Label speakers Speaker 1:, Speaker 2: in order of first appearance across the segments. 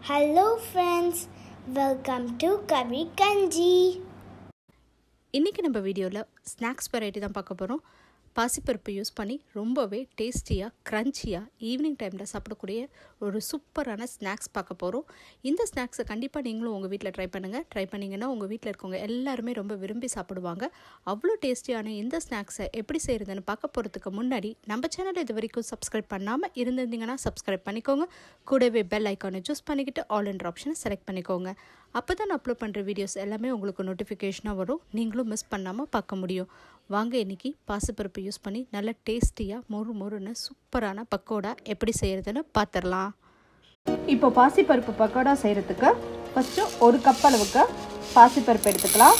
Speaker 1: hello friends welcome to Kavi Kanji
Speaker 2: இன்றைக்கி நம்ம வீடியோவில் ஸ்நாக்ஸ் வெரைட்டி தான் பார்க்க போகிறோம் பாசிப்பருப்பு யூஸ் பண்ணி ரொம்பவே டேஸ்டியாக க்ரன்ச்சியாக ஈவினிங் டைமில் சாப்பிடக்கூடிய ஒரு சூப்பரான ஸ்நாக்ஸ் பார்க்க போகிறோம் இந்த ஸ்நாக்ஸை கண்டிப்பாக நீங்களும் உங்கள் வீட்டில் ட்ரை பண்ணுங்கள் ட்ரை பண்ணிங்கன்னா உங்கள் வீட்டில் இருக்கவங்க எல்லாருமே ரொம்ப விரும்பி சாப்பிடுவாங்க அவ்வளோ டேஸ்டியான இந்த ஸ்நாக்ஸை எப்படி செய்கிறதுன்னு பார்க்க போகிறதுக்கு முன்னாடி நம்ம சேனல் இது வரைக்கும் சப்ஸ்கிரைப் பண்ணாமல் இருந்திருந்தீங்கன்னா சப்ஸ்கிரைப் பண்ணிக்கோங்க கூடவே பெல் ஐக்கானை சூஸ் பண்ணிக்கிட்டு ஆல் என்ற ஆப்ஷனை செலக்ட் பண்ணிக்கோங்க அப்போ தான் நான் அப்லோட் பண்ணுற வீடியோஸ் எல்லாமே உங்களுக்கு நோட்டிஃபிகேஷனாக வரும் நீங்களும் மிஸ் பண்ணாமல் பார்க்க முடியும் வாங்க இன்றைக்கி பாசிப்பருப்பு யூஸ் பண்ணி நல்ல டேஸ்டியாக மொறு மொறுன்னு சூப்பரான பக்கோடா எப்படி செய்கிறதுன்னு பார்த்துடலாம்
Speaker 3: இப்போ பாசிப்பருப்பு பக்கோடா செய்கிறதுக்கு ஃபஸ்ட்டு ஒரு கப் அளவுக்கு பாசிப்பருப்பு எடுத்துக்கலாம்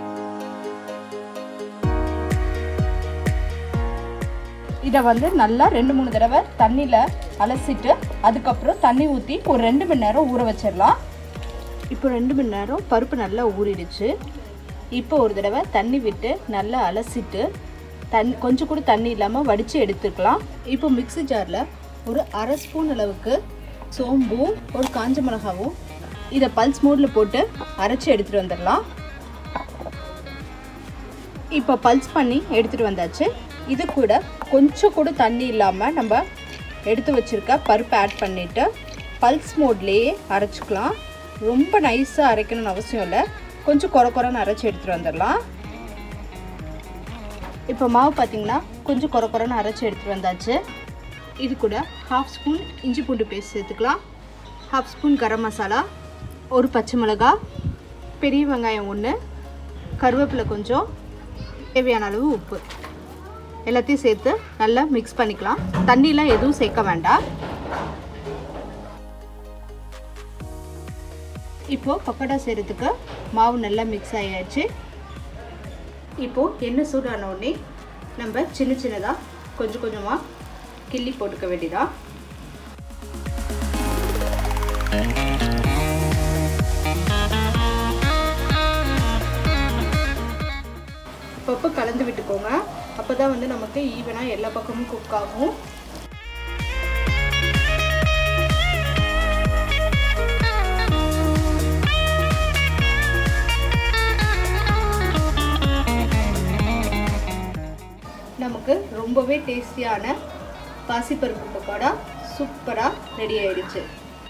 Speaker 3: இதை வந்து நல்லா ரெண்டு மூணு தடவை தண்ணியில் அலசிட்டு அதுக்கப்புறம் தண்ணி ஊற்றி ஒரு ரெண்டு மணி நேரம் ஊற வச்சிடலாம் இப்போ ரெண்டு மணி நேரம் பருப்பு நல்லா ஊறிடுச்சு இப்போ ஒரு தடவை தண்ணி விட்டு நல்லா அலசிட்டு தண்ணி கொஞ்சம் கூட தண்ணி இல்லாமல் வடித்து எடுத்துக்கலாம் இப்போ மிக்ஸி ஜாரில் ஒரு அரை ஸ்பூன் அளவுக்கு சோம்பும் ஒரு காஞ்ச மிளகாவும் இதை பல்ஸ் மோடில் போட்டு அரைச்சி எடுத்துகிட்டு வந்துடலாம் இப்போ பல்ஸ் பண்ணி எடுத்துகிட்டு வந்தாச்சு இது கூட கொஞ்சம் கூட தண்ணி இல்லாமல் நம்ம எடுத்து வச்சுருக்க பருப்பு ஆட் பண்ணிவிட்டு பல்ஸ் மோட்லேயே அரைச்சிக்கலாம் ரொம்ப நைஸாக அரைக்கணும்னு அவசியம் இல்லை கொஞ்சம் குறை குறைன்னு அரைச்சி எடுத்துகிட்டு வந்துடலாம் இப்போ மாவு பார்த்திங்கன்னா கொஞ்சம் குறை குறைன்னு அரைச்சி எடுத்துகிட்டு வந்தாச்சு இது கூட ஹாஃப் ஸ்பூன் இஞ்சி பூண்டு பேஸ்ட் சேர்த்துக்கலாம் ஹாஃப் ஸ்பூன் கரம் மசாலா ஒரு பச்சை மிளகா பெரிய வெங்காயம் ஒன்று கருவேப்பிலை கொஞ்சம் தேவையான அளவு உப்பு எல்லாத்தையும் சேர்த்து நல்லா மிக்ஸ் பண்ணிக்கலாம் தண்ணிலாம் எதுவும் சேர்க்க வேண்டாம் இப்போது பக்கோடா செய்கிறதுக்கு மாவு நல்லா மிக்ஸ் ஆகியாச்சு இப்போது எண்ணெய் சூடான உடனே நம்ம சின்ன சின்னதாக கொஞ்சம் கொஞ்சமாக கிள்ளி போட்டுக்க வேண்டியதா அப்பப்போ கலந்து விட்டுக்கோங்க அப்போ தான் வந்து நமக்கு ஈவனாக எல்லா பக்கமும் குக் ஆகும் நமக்கு ரொம்பவே டேஸ்டியான பாசிப்பருப்பு பக்கோடா சூப்பராக ரெடி ஆயிடுச்சு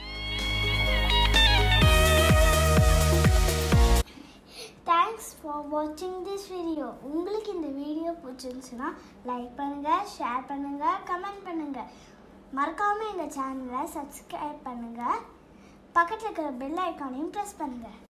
Speaker 1: தேங்க்ஸ் ஃபார் வாட்சிங் திஸ் வீடியோ உங்களுக்கு இந்த வீடியோ பிடிச்சிருந்துச்சுன்னா லைக் பண்ணுங்கள் ஷேர் பண்ணுங்கள் கமெண்ட் பண்ணுங்கள் மறக்காமல் எங்கள் சேனலை சப்ஸ்கிரைப் பண்ணுங்கள் பக்கத்தில் இருக்கிற பெல் ஐக்கானையும் ப்ரெஸ் பண்ணுங்கள்